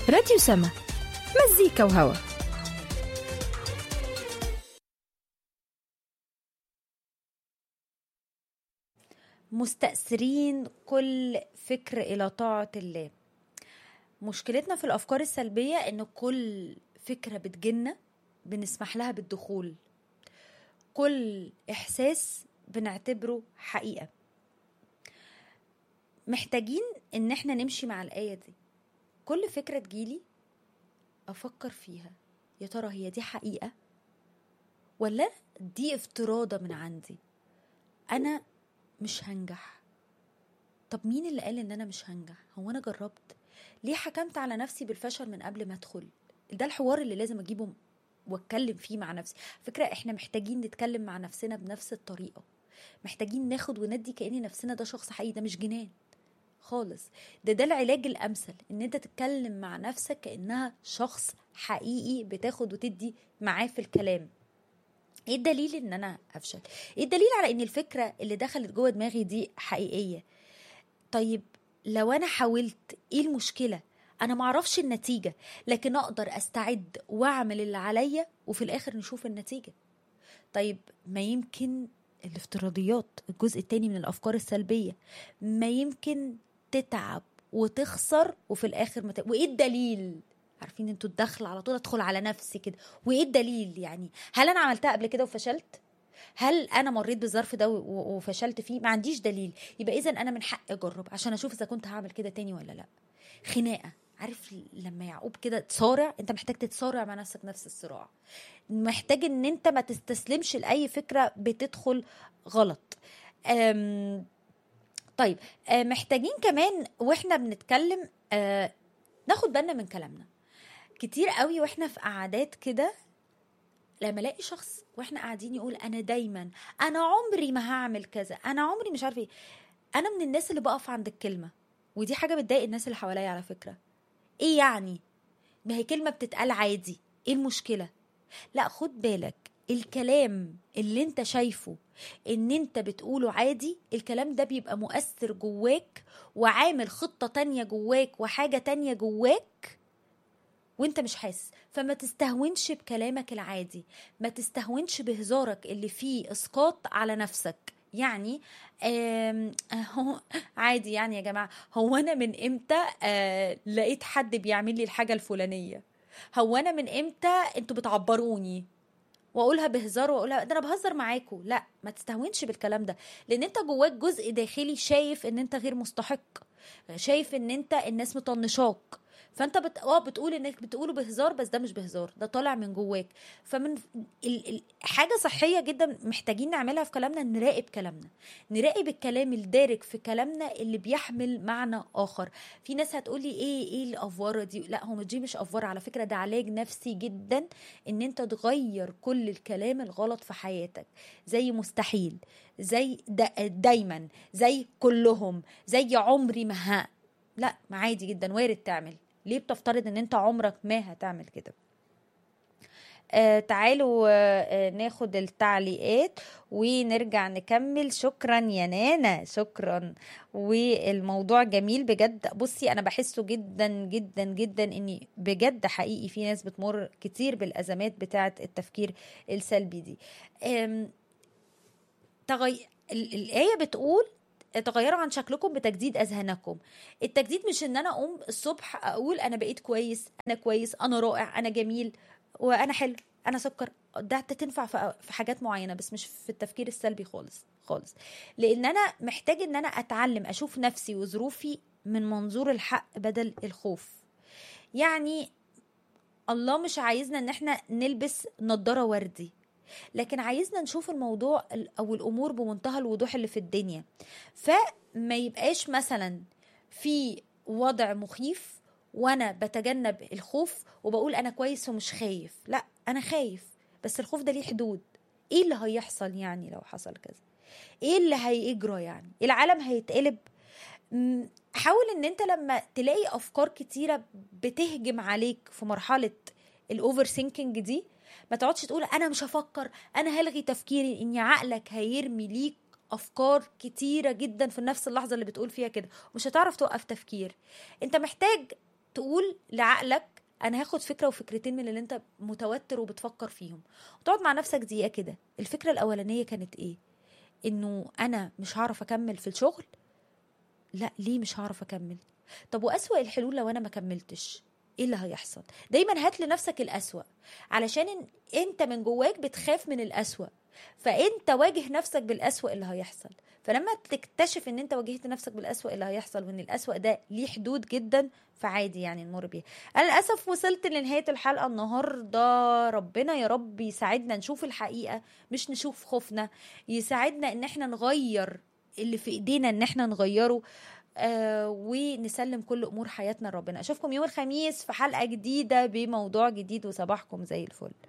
راديو سما مزيكا وهوا مستأثرين كل فكر إلى طاعة الله مشكلتنا في الأفكار السلبية إن كل فكرة بتجينا بنسمح لها بالدخول كل إحساس بنعتبره حقيقة محتاجين إن احنا نمشي مع الآية دي كل فكرة تجيلي أفكر فيها يا ترى هي دي حقيقة ولا دي افتراضة من عندي أنا مش هنجح طب مين اللي قال ان انا مش هنجح هو انا جربت ليه حكمت على نفسي بالفشل من قبل ما ادخل ده الحوار اللي لازم اجيبه واتكلم فيه مع نفسي فكرة احنا محتاجين نتكلم مع نفسنا بنفس الطريقة محتاجين ناخد وندي كأن نفسنا ده شخص حقيقي ده مش جنان خالص ده ده العلاج الامثل ان انت تتكلم مع نفسك كانها شخص حقيقي بتاخد وتدي معاه في الكلام ايه الدليل ان انا افشل ايه الدليل على ان الفكره اللي دخلت جوه دماغي دي حقيقيه طيب لو انا حاولت ايه المشكله انا معرفش النتيجه لكن اقدر استعد واعمل اللي عليا وفي الاخر نشوف النتيجه طيب ما يمكن الافتراضيات الجزء التاني من الافكار السلبيه ما يمكن تتعب وتخسر وفي الاخر ما ت... وايه الدليل عارفين انتوا الدخل على طول ادخل على نفسي كده وايه الدليل يعني هل انا عملتها قبل كده وفشلت هل انا مريت بالظرف ده وفشلت فيه ما عنديش دليل يبقى اذا انا من حقي اجرب عشان اشوف اذا كنت هعمل كده تاني ولا لا خناقه عارف لما يعقوب كده تصارع انت محتاج تتصارع مع نفسك نفس الصراع محتاج ان انت ما تستسلمش لاي فكره بتدخل غلط أم طيب محتاجين كمان واحنا بنتكلم أه ناخد بالنا من كلامنا كتير قوي واحنا في قعدات كده لما الاقي شخص واحنا قاعدين يقول انا دايما انا عمري ما هعمل كذا انا عمري مش عارفه ايه انا من الناس اللي بقف عند الكلمه ودي حاجه بتضايق الناس اللي حواليا على فكره ايه يعني ما هي كلمه بتتقال عادي ايه المشكله لا خد بالك الكلام اللي انت شايفه ان انت بتقوله عادي الكلام ده بيبقى مؤثر جواك وعامل خطة تانية جواك وحاجة تانية جواك وانت مش حاسس فما تستهونش بكلامك العادي ما تستهونش بهزارك اللي فيه اسقاط على نفسك يعني هو عادي يعني يا جماعة هو أنا من إمتى لقيت حد بيعمل لي الحاجة الفلانية هو أنا من إمتى أنتوا بتعبروني واقولها بهزار واقولها ده انا بهزر معاكم لا ما تستهونش بالكلام ده لان انت جواك جزء داخلي شايف ان انت غير مستحق شايف ان انت الناس مطنشاك فانت بت... اه بتقول انك بتقوله بهزار بس ده مش بهزار ده طالع من جواك فمن ال... ال... حاجه صحيه جدا محتاجين نعملها في كلامنا نراقب كلامنا نراقب الكلام الدارج في كلامنا اللي بيحمل معنى اخر في ناس هتقولي ايه ايه الافوره دي لا هو دي مش افوره على فكره ده علاج نفسي جدا ان انت تغير كل الكلام الغلط في حياتك زي مستحيل زي دا دايما زي كلهم زي عمري ما ها لا ما عادي جدا وارد تعمل ليه بتفترض ان انت عمرك ما هتعمل كده آه تعالوا آه ناخد التعليقات ونرجع نكمل شكرا يا نانا شكرا والموضوع جميل بجد بصي انا بحسه جدا جدا جدا اني بجد حقيقي في ناس بتمر كتير بالازمات بتاعه التفكير السلبي دي تغي... الايه بتقول تغيروا عن شكلكم بتجديد اذهانكم التجديد مش ان انا اقوم الصبح اقول انا بقيت كويس انا كويس انا رائع انا جميل وانا حلو انا سكر ده تنفع في حاجات معينه بس مش في التفكير السلبي خالص خالص لان انا محتاج ان انا اتعلم اشوف نفسي وظروفي من منظور الحق بدل الخوف يعني الله مش عايزنا ان احنا نلبس نضاره وردي لكن عايزنا نشوف الموضوع او الامور بمنتهى الوضوح اللي في الدنيا فما يبقاش مثلا في وضع مخيف وانا بتجنب الخوف وبقول انا كويس ومش خايف لا انا خايف بس الخوف ده ليه حدود ايه اللي هيحصل يعني لو حصل كذا ايه اللي هيجرى يعني العالم هيتقلب حاول ان انت لما تلاقي افكار كتيره بتهجم عليك في مرحله الاوفر سينكينج دي ما تقعدش تقول انا مش هفكر انا هلغي تفكيري ان عقلك هيرمي ليك افكار كتيره جدا في نفس اللحظه اللي بتقول فيها كده مش هتعرف توقف تفكير انت محتاج تقول لعقلك انا هاخد فكره وفكرتين من اللي انت متوتر وبتفكر فيهم وتقعد مع نفسك دقيقه كده الفكره الاولانيه كانت ايه انه انا مش هعرف اكمل في الشغل لا ليه مش هعرف اكمل طب واسوا الحلول لو انا ما كملتش ايه اللي هيحصل دايما هات لنفسك الاسوا علشان إن انت من جواك بتخاف من الاسوا فانت واجه نفسك بالاسوا اللي هيحصل فلما تكتشف ان انت واجهت نفسك بالاسوا اللي هيحصل وان الاسوا ده ليه حدود جدا فعادي يعني نمر بيها انا للاسف وصلت لنهايه الحلقه النهارده ربنا يا رب يساعدنا نشوف الحقيقه مش نشوف خوفنا يساعدنا ان احنا نغير اللي في ايدينا ان احنا نغيره آه ونسلم كل امور حياتنا لربنا اشوفكم يوم الخميس في حلقه جديده بموضوع جديد وصباحكم زي الفل